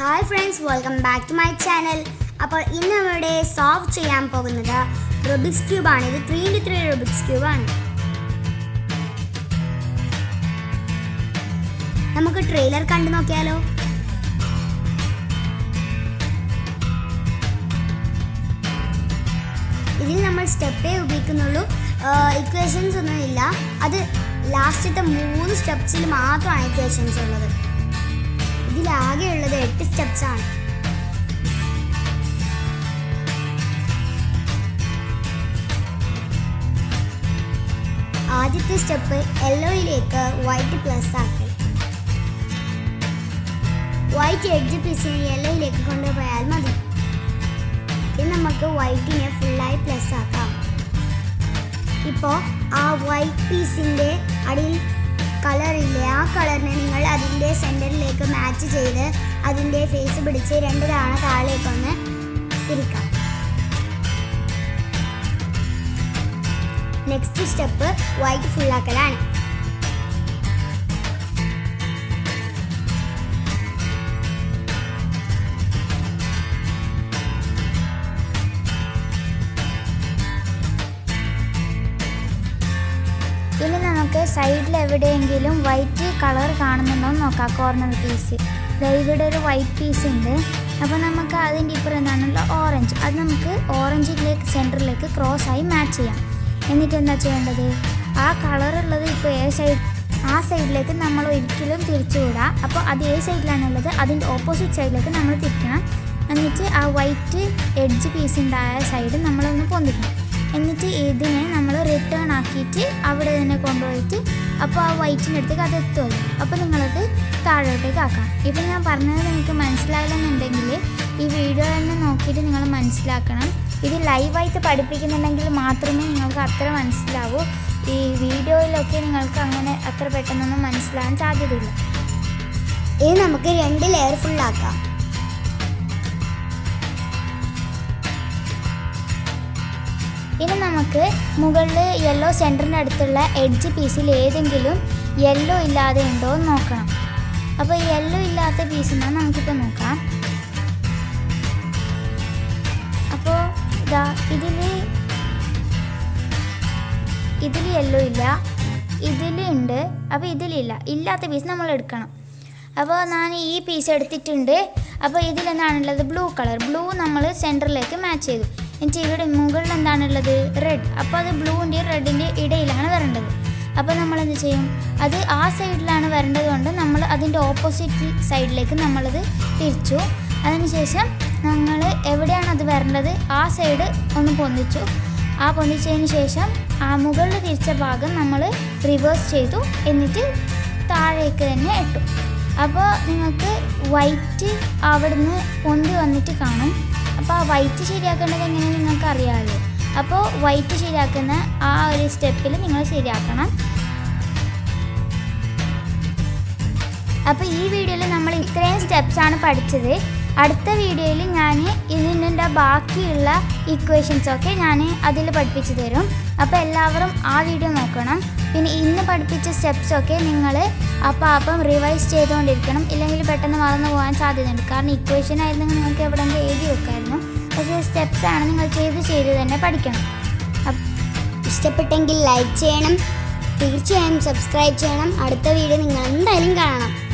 hi friends welcome back to my channel അപ്പോൾ ഇന്ന് ഇവിടെ സോൾവ് ചെയ്യാൻ പോകുന്നത് റുബിക്സ് ക്യൂബ് ആണ് ഇത് three into three Rubik's cube ആണ് നമുക്ക് ട്രെയിലർ കണ്ടു നോക്കിയാലോ ഇതിൽ നമ്മൾ സ്റ്റെപ്പേ ഉപയോഗിക്കുന്നുള്ളൂ ഇക്വേഷൻസ് ഒന്നും ഇല്ല അത് ലാസ്റ്റത്തെ മൂന്ന് സ്റ്റെപ്സിൽ മാത്രമാണ് ഇക്വേഷൻസ് ഉള്ളത് ഇതിലാകെയുള്ളത് എട്ട് സ്റ്റെപ്സ് ആണ് ആദ്യത്തെ സ്റ്റെപ്പ് യെല്ലോയിലേക്ക് വൈറ്റ് പ്ലസ് ആക്കൽ വൈറ്റ് എഡ്ജ് പീസിനെ യെല്ലോയിലേക്ക് കൊണ്ടുപോയാൽ മതി ഇനി നമുക്ക് വൈറ്റിനെ ഫുള്ളായി പ്ലസ് ആക്കാം ഇപ്പോൾ ആ വൈറ്റ് പീസിൻ്റെ അടിയിൽ കളറില്ലേ ആ കളറിനെ നിങ്ങൾ അതിൻ്റെ സെൻറ്ററിലേക്ക് മാച്ച് ചെയ്ത് അതിൻ്റെ ഫേസ് പിടിച്ച് രണ്ട് തവണ താഴേക്കൊന്ന് തിരിക്കാം നെക്സ്റ്റ് സ്റ്റെപ്പ് വൈറ്റ് ഫുള്ളാക്കലാണ് ഇനി നമുക്ക് സൈഡിൽ എവിടെയെങ്കിലും വൈറ്റ് കളർ കാണുന്നുണ്ടോ എന്ന് നോക്കാം കോർണർ പീസ് ഇവിടെ ഒരു വൈറ്റ് പീസ് ഉണ്ട് അപ്പോൾ നമുക്ക് അതിൻ്റെ ഇപ്പുറം എന്താണല്ലോ ഓറഞ്ച് അത് നമുക്ക് ഓറഞ്ചിലേക്ക് സെൻറ്ററിലേക്ക് ക്രോസ് ആയി മാച്ച് ചെയ്യാം എന്നിട്ട് എന്താ ചെയ്യേണ്ടത് ആ കളറുള്ളത് ഇപ്പോൾ ഏത് സൈഡ് ആ സൈഡിലേക്ക് നമ്മൾ ഒരിക്കലും തിരിച്ചുവിടാം അപ്പോൾ അത് ഏത് സൈഡിലാണുള്ളത് അതിൻ്റെ ഓപ്പോസിറ്റ് സൈഡിലേക്ക് നമ്മൾ തിരിക്കണം എന്നിട്ട് ആ വൈറ്റ് എഡ്ജ് പീസ് ഉണ്ടായ സൈഡ് നമ്മളൊന്ന് പൊന്തിക്കണം എന്നിട്ട് ഇതിനെ നമ്മൾ റിട്ടേൺ ആക്കിയിട്ട് അവിടെ തന്നെ കൊണ്ടുപോയിട്ട് അപ്പോൾ ആ വൈറ്റിൻ്റെ അടുത്തേക്ക് അത് എത്തുമല്ലോ അപ്പോൾ നിങ്ങളത് താഴോട്ടേക്ക് ആക്കാം ഇപ്പം ഞാൻ പറഞ്ഞത് നിങ്ങൾക്ക് മനസ്സിലായില്ലെന്നുണ്ടെങ്കിൽ ഈ വീഡിയോ തന്നെ നോക്കിയിട്ട് നിങ്ങൾ മനസ്സിലാക്കണം ഇത് ലൈവായിട്ട് പഠിപ്പിക്കുന്നുണ്ടെങ്കിൽ മാത്രമേ നിങ്ങൾക്ക് അത്ര മനസ്സിലാവൂ ഈ വീഡിയോയിലൊക്കെ നിങ്ങൾക്ക് അങ്ങനെ അത്ര പെട്ടെന്നൊന്നും മനസ്സിലാകാൻ സാധ്യതയില്ല ഇനി നമുക്ക് രണ്ട് ലെയർ ഫുള്ളാക്കാം ഇനി നമുക്ക് മുകളിൽ യെല്ലോ സെൻറ്ററിൻ്റെ അടുത്തുള്ള എഡ്ജ് പീസിൽ ഏതെങ്കിലും യെല്ലോ ഇല്ലാതെ ഉണ്ടോ എന്ന് നോക്കണം അപ്പോൾ യെല്ലോ ഇല്ലാത്ത പീസ് എന്നാൽ നമുക്കിപ്പോൾ നോക്കാം അപ്പോൾ ഇതാ ഇതിൽ ഇതിൽ യെല്ലോ ഇല്ല ഇതിൽ ഉണ്ട് അപ്പോൾ ഇതിലില്ല ഇല്ലാത്ത പീസ് നമ്മൾ എടുക്കണം അപ്പോൾ ഞാൻ ഈ പീസ് എടുത്തിട്ടുണ്ട് അപ്പോൾ ഇതിലെന്താണുള്ളത് ബ്ലൂ കളർ ബ്ലൂ നമ്മൾ സെൻറ്ററിലേക്ക് മാച്ച് ചെയ്തു എന്നിട്ട് ഇവിടെ മുകളിൽ എന്താണുള്ളത് റെഡ് അപ്പോൾ അത് ബ്ലൂവിൻ്റെയും റെഡിൻ്റെയും ഇടയിലാണ് വരേണ്ടത് അപ്പോൾ നമ്മൾ എന്ത് ചെയ്യും അത് ആ സൈഡിലാണ് വരേണ്ടത് കൊണ്ട് നമ്മൾ അതിൻ്റെ ഓപ്പോസിറ്റ് സൈഡിലേക്ക് നമ്മളത് തിരിച്ചു അതിനുശേഷം നമ്മൾ എവിടെയാണ് അത് വരേണ്ടത് ആ സൈഡ് ഒന്ന് പൊന്തിച്ചു ആ പൊന്തിച്ചതിന് ശേഷം ആ മുകളിൽ തിരിച്ച ഭാഗം നമ്മൾ റിവേഴ്സ് ചെയ്തു എന്നിട്ട് താഴേക്ക് തന്നെ ഇട്ടു അപ്പോൾ നിങ്ങൾക്ക് വൈറ്റ് അവിടുന്ന് പൊന്തി വന്നിട്ട് കാണും അപ്പോൾ ആ വൈറ്റ് ശരിയാക്കേണ്ടത് എങ്ങനെയാണെന്ന് നിങ്ങൾക്ക് അറിയാമല്ലോ അപ്പോൾ വൈറ്റ് ശരിയാക്കുന്ന ആ ഒരു സ്റ്റെപ്പിൽ നിങ്ങൾ ശരിയാക്കണം അപ്പോൾ ഈ വീഡിയോയിൽ നമ്മൾ ഇത്രയും സ്റ്റെപ്സാണ് പഠിച്ചത് അടുത്ത വീഡിയോയിൽ ഞാൻ ഇതിൻ്റെ ബാക്കിയുള്ള ഇക്വേഷൻസ് ഒക്കെ ഞാൻ അതിൽ പഠിപ്പിച്ചു തരും അപ്പോൾ എല്ലാവരും ആ വീഡിയോ നോക്കണം പിന്നെ ഇന്ന് പഠിപ്പിച്ച സ്റ്റെപ്സൊക്കെ നിങ്ങൾ അപ്പം അപ്പം റിവൈസ് ചെയ്തുകൊണ്ടിരിക്കണം ഇല്ലെങ്കിൽ പെട്ടെന്ന് മറന്നു പോകാൻ സാധ്യതയുണ്ട് കാരണം ഇക്വേഷൻ ആയിരുന്നെങ്കിൽ നിങ്ങൾക്ക് എവിടെയെങ്കിലും എഴുതി വെക്കായിരുന്നു പക്ഷേ സ്റ്റെപ്സാണ് നിങ്ങൾ ചെയ്ത് ചെയ്ത് തന്നെ പഠിക്കണം അപ്പ് ഇഷ്ടപ്പെട്ടെങ്കിൽ ലൈക്ക് ചെയ്യണം തീർച്ചയായും സബ്സ്ക്രൈബ് ചെയ്യണം അടുത്ത വീഡിയോ നിങ്ങൾ എന്തായാലും കാണണം